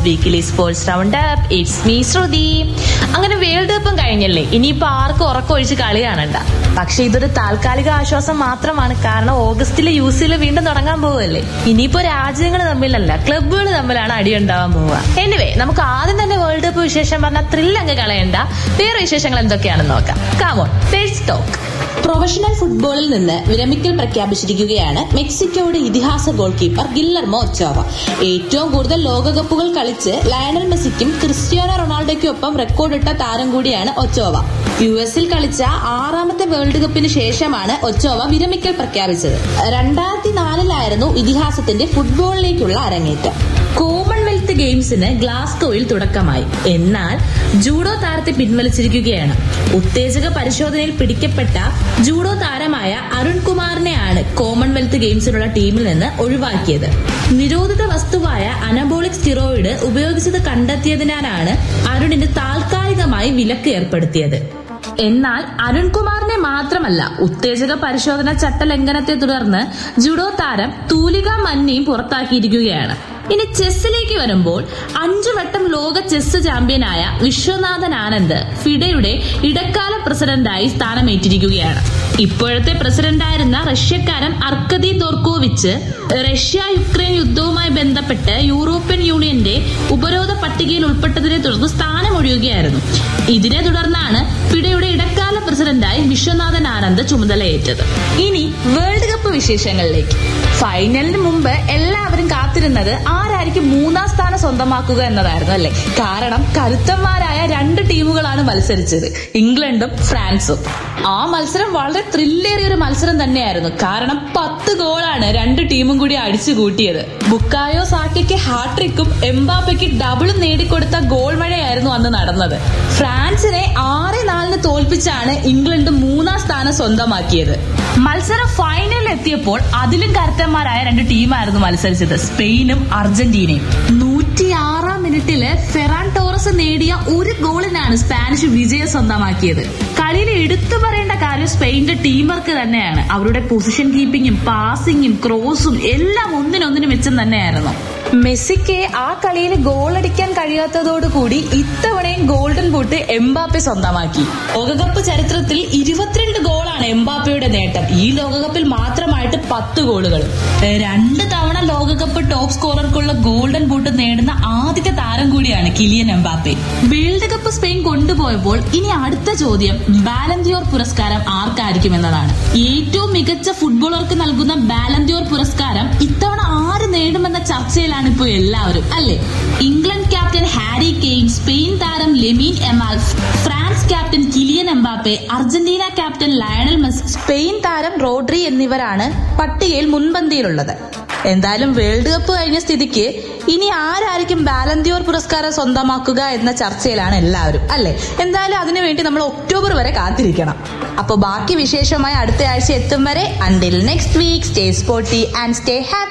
weekly sports round up it's me Shruti അങ്ങനെ world കപ്പും കഴിഞ്ഞല്ലേ ഇനിയിപ്പോ ആർക്കും ഉറക്കമൊഴിച്ച് കളി കാണണ്ട പക്ഷെ ഇതൊരു താൽക്കാലിക ആശ്വാസം മാത്രമാണ് കാരണം ഓഗസ്റ്റിലെ യു സിയിൽ വീണ്ടും തുടങ്ങാൻ പോവല്ലേ ഇനിയിപ്പോ രാജ്യങ്ങൾ തമ്മിലല്ല ക്ലബ്ബുകൾ തമ്മിലാണ് അടിയുണ്ടാവാൻ പോവുക എനിവേ നമുക്ക് ആദ്യം തന്നെ വേൾഡ് കപ്പ് വിശേഷം പറഞ്ഞ ത്രില്ല് അങ്ങ് കളയണ്ട വേറെ വിശേഷങ്ങൾ എന്തൊക്കെയാണെന്ന് നോക്കാം കാമോൺ ലെറ്റ്സ് ടോക്ക് പ്രൊഫഷണൽ ഫുട്ബോളിൽ നിന്ന് വിരമിക്കൽ പ്രഖ്യാപിച്ചിരിക്കുകയാണ് മെക്സിക്കോയുടെ ഇതിഹാസ ഗോൾ കീപ്പർ ഗില്ലർമോ ഒച്ചോവ ഏറ്റവും കൂടുതൽ ലോകകപ്പുകൾ കളിച്ച് ലയണൽ മെസ്സിക്കും ക്രിസ്ത്യാനോ റൊണാൾഡോയ്ക്കൊപ്പം റെക്കോർഡിട്ട താരം കൂടിയാണ് ഒച്ചോവ യു എസിൽ കളിച്ച ആറാമത്തെ വേൾഡ് കപ്പിന് ശേഷമാണ് ഒച്ചോവ വിരമിക്കൽ പ്രഖ്യാപിച്ചത് രണ്ടായിരത്തി നാലിലായിരുന്നു ഇതിഹാസത്തിന്റെ ഫുട്ബോളിലേക്കുള്ള അരങ്ങേറ്റം കോമൺവെൽത്ത് ഗെയിംസിന് ഗ്ലാസ്കോയിൽ തുടക്കമായി എന്നാൽ ജൂഡോ താരത്തെ പിൻവലിച്ചിരിക്കുകയാണ് ഉത്തേജക പരിശോധനയിൽ പിടിക്കപ്പെട്ട ജൂഡോ താരമായ അരുൺ കുമാറിനെയാണ് കോമൺവെൽത്ത് ഗെയിംസിനുള്ള ടീമിൽ നിന്ന് ഒഴിവാക്കിയത് നിരോധിത വസ്തുവായ അനബോളിക് സ്റ്റിറോയിഡ് ഉപയോഗിച്ചത് കണ്ടെത്തിയതിനാലാണ് അരുണിന് താൽക്കാലികമായി വിലക്ക് ഏർപ്പെടുത്തിയത് എന്നാൽ അരുൺകുമാറിനെ മാത്രമല്ല ഉത്തേജക പരിശോധന ചട്ടലംഘനത്തെ തുടർന്ന് ജുഡോ താരം തൂലിക മന്നിയും പുറത്താക്കിയിരിക്കുകയാണ് ഇനി ചെസ്സിലേക്ക് വരുമ്പോൾ അഞ്ചു വട്ടം ലോക ചെസ് ചാമ്പ്യനായ വിശ്വനാഥൻ ആനന്ദ് ഫിഡയുടെ ഇടക്കാല പ്രസിഡന്റായി സ്ഥാനമേറ്റിരിക്കുകയാണ് ഇപ്പോഴത്തെ പ്രസിഡന്റായിരുന്ന റഷ്യക്കാരൻ അർക്കദി ദോർക്കോവിച്ച് റഷ്യ യുക്രൈൻ യുദ്ധവുമായി ബന്ധപ്പെട്ട് യൂറോപ്യൻ യൂണിയന്റെ ഉപരോധ പട്ടികയിൽ ഉൾപ്പെട്ടതിനെ തുടർന്ന് സ്ഥാനമൊഴിയുകയായിരുന്നു ഇതിനെ തുടർന്നാണ് ഫിഡയുടെ ഇടക്കാല പ്രസിഡന്റായി വിശ്വനാഥൻ ആനന്ദ് ചുമതലയേറ്റത് ഇനി വേൾഡ് കപ്പ് വിശേഷങ്ങളിലേക്ക് ഫൈനലിന് മുമ്പ് എല്ലാവരും കാത്തിരുന്നത് ആരായിരിക്കും മൂന്നാം സ്ഥാനം സ്വന്തമാക്കുക എന്നതായിരുന്നു അല്ലെ കാരണം കരുത്തന്മാരായ രണ്ട് ടീമുകളാണ് മത്സരിച്ചത് ഇംഗ്ലണ്ടും ഫ്രാൻസും ആ മത്സരം വളരെ ത്രില്ലേറിയ ഒരു മത്സരം തന്നെയായിരുന്നു കാരണം പത്ത് ഗോളാണ് രണ്ട് ടീമും കൂടി അടിച്ചു കൂട്ടിയത് ബുക്കായോ സാക്കയ്ക്ക് ഹാട്രിക്കും എംബാപ്പയ്ക്ക് ഡബിളും നേടിക്കൊടുത്ത ഗോൾ മഴയായിരുന്നു അന്ന് നടന്നത് ഫ്രാൻസിനെ ആറ് നാലിന് തോൽപ്പിച്ചാണ് ഇംഗ്ലണ്ട് മൂന്നാം സ്ഥാനം സ്വന്തമാക്കിയത് മത്സരം ഫൈനലിൽ എത്തിയപ്പോൾ അതിലും കരുത്തന്മാരായ രണ്ട് ടീമായിരുന്നു മത്സരിച്ചത് സ്പെയിനും അർജന്റീനയും നൂറ്റിയാറാം മിനിറ്റില് ഫെറാൻ ടോറസ് നേടിയ ഒരു ഗോളിനാണ് സ്പാനിഷ് വിജയം സ്വന്തമാക്കിയത് കളിയിൽ എടുത്തു പറയേണ്ട കാര്യം സ്പെയിന്റെ ടീം വർക്ക് തന്നെയാണ് അവരുടെ പൊസിഷൻ കീപ്പിങ്ങും പാസിങ്ങും ക്രോസും എല്ലാം ഒന്നിനൊന്നിനും മെച്ചം തന്നെയായിരുന്നു മെസ്സിക്ക് ആ കളിയിൽ ഗോൾ അടിക്കാൻ കഴിയാത്തതോടുകൂടി ഇത്തവണയും ഗോൾഡൻ ബൂട്ട് എംബാപ്പെ സ്വന്തമാക്കി ലോകകപ്പ് ചരിത്രത്തിൽ ഇരുപത്തിരണ്ട് ഗോളാണ് എംബാപ്പയുടെ നേട്ടം ഈ ലോകകപ്പിൽ മാത്രമായിട്ട് പത്ത് ഗോളുകൾ രണ്ട് തവണ ലോകകപ്പ് ടോപ്പ് സ്കോറർക്കുള്ള ഗോൾഡൻ ബൂട്ട് നേടുന്ന ആദ്യത്തെ താരം കൂടിയാണ് Kylian Mbappe world cup Spain കൊണ്ടുപോയപ്പോൾ ഇനി അടുത്ത ചോദ്യം ബാലന്തിയോർ പുരസ്കാരം ആർക്കായിരിക്കും എന്നതാണ് ഏറ്റവും മികച്ച ഫുട്ബോളർക്ക് നൽകുന്ന ബാലന്തിയോർ പുരസ്കാരം ഇത്തവണ ആര് നേടുമെന്ന ചർച്ചയിലാണ് ഇപ്പോൾ എല്ലാവരും അല്ലെ England captain Harry Kane Spain താരം Lamine Yamal France captain Kylian Mbappe Argentina captain Lionel Messi Spain താരം റോഡ്രി എന്നിവരാണ് പട്ടികയിൽ മുൻപന്തിയിലുള്ളത് എന്തായാലും വേൾഡ് കപ്പ് കഴിഞ്ഞ സ്ഥിതിക്ക് ഇനി ആരായിരിക്കും ബാലന്തിയോർ പുരസ്കാരം സ്വന്തമാക്കുക എന്ന ചർച്ചയിലാണ് എല്ലാവരും അല്ലെ എന്തായാലും അതിനുവേണ്ടി നമ്മൾ ഒക്ടോബർ വരെ കാത്തിരിക്കണം അപ്പൊ ബാക്കി വിശേഷമായി അടുത്ത ആഴ്ച എത്തും വരെ until next week stay sporty and stay happy